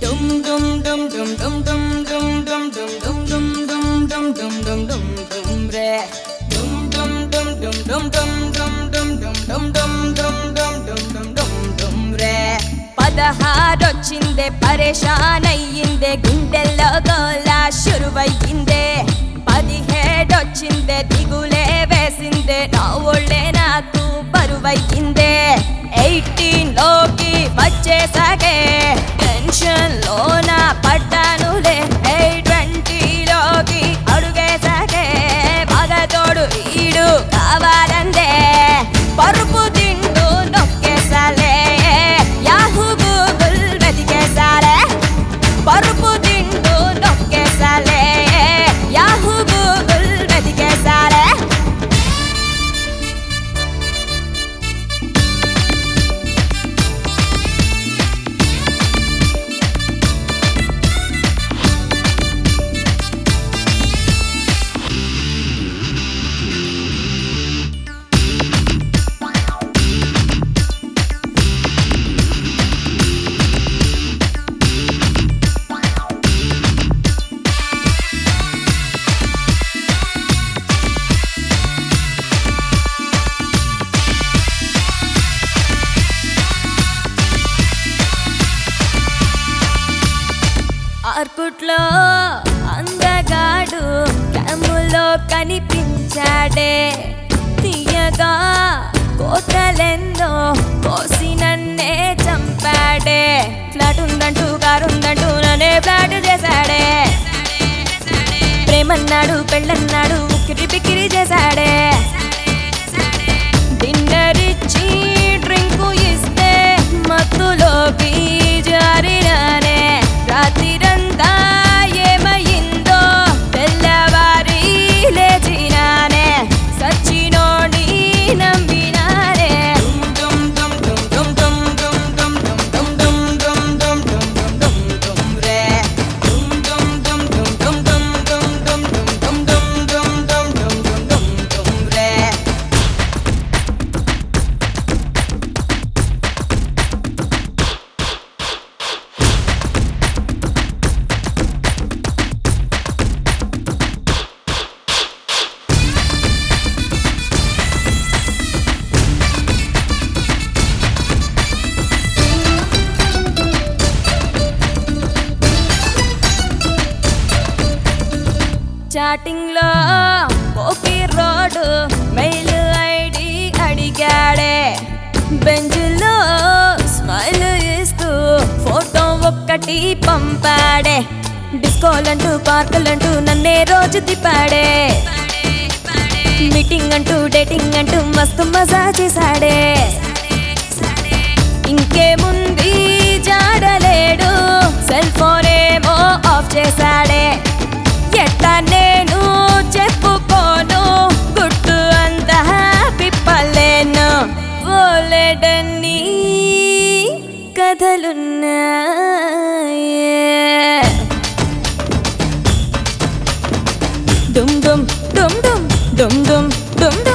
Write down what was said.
డుమ్ డుమ్ డుమ్ డుమ్ డుమ్ డుమ్ డుమ్ డుమ్ డుమ్ డుమ్ డుమ్ డుమ్ డుమ్ డుమ్ డుమ్ డుమ్ డుమ్ రే డుమ్ డుమ్ డుమ్ డుమ్ డుమ్ డుమ్ డుమ్ డుమ్ డుమ్ డుమ్ డుమ్ డుమ్ డుమ్ డుమ్ డుమ్ డుమ్ రే పదహారొచ్చిందే పరేషాన్ అయ్యిందే గుండెల్లో గోలా షురువయ్యిందే పదిహేడొచ్చిందే దిగులే వేసిందే నా ఒళ్ళే నాకు బరువయ్యిందే ఎయిటీన్ లోకి వచ్చేసాగే టెన్షన్ లోన పడ్డానులే ఎయిట్ ట్వంటీలోకి అడుగేసాగే మగతోడు ఈడు కావాలందే పరుపు తింటూ నొక్కేసాలే యాహూ గూగుల్ వెతికేసాలే పరుపు తింటూ నొక్కేసాలే యాహూ గూగుల్ వెతికేసాలే ఆర్కుట్లో అందగాడు క్యాములో కనిపించాడే తీయగా కోతలెందో కోసి నన్నే చంపాడే ఫ్లాట్ ఉందంటూ కారు ఉందంటూ నన్నే ఫ్లాట్ చేశాడే ప్రేమన్నాడు పెళ్ళన్నాడు ఉక్కిరి బిక్కిరి చేశాడే డిన్నర్ ఇచ్చి డ్రింకు ఇస్తే మత్తులోకి జారినానే రాత్రిరంతా ఏమయిందో తెల్లవారి లేచినానే సచ్చినోడి నమ్మినానే డుమ్ డుమ్ డుమ్ డుమ్ డుమ్ డుమ్ డుమ్ డుమ్ డుమ్ డుమ్ డుమ్ డుమ్ డుమ్ డుమ్ డుమ్ రే డుమ్ డుమ్ డుమ్ డుమ్ డుమ్ డుమ్ డుమ్ డుమ్ డుమ్ డుమ్ డుమ్ డుమ్ డుమ్ డుమ్ డుమ్ డుమ్ రే చాటింగ్ లో పోకి రోడ్ మెయిల్ ఐడి అడిగాడే బెంచ్లో స్మైల్ ఇస్తూ ఫోటో ఒక్కటి పంపాడే డిస్కోలంటూ పార్కులంటూ నన్నే రోజు తిప్పాడే మీటింగ్ అంటూ డేటింగ్ అంటూ మస్తు మజా చేశాడే ఇంకేముంది జాడలేడు సెల్ ఫోన్ ఏమో ఆఫ్ చేశాడే ఎట్లా నేను చెప్పుకోను గుట్టు అంతా పిప్పలేను ఓలేడన్ని కథలున్నాయే డుమ్ డుమ్ డుమ్ డుమ్ డుమ్ డుమ్ డుమ్ డుమ్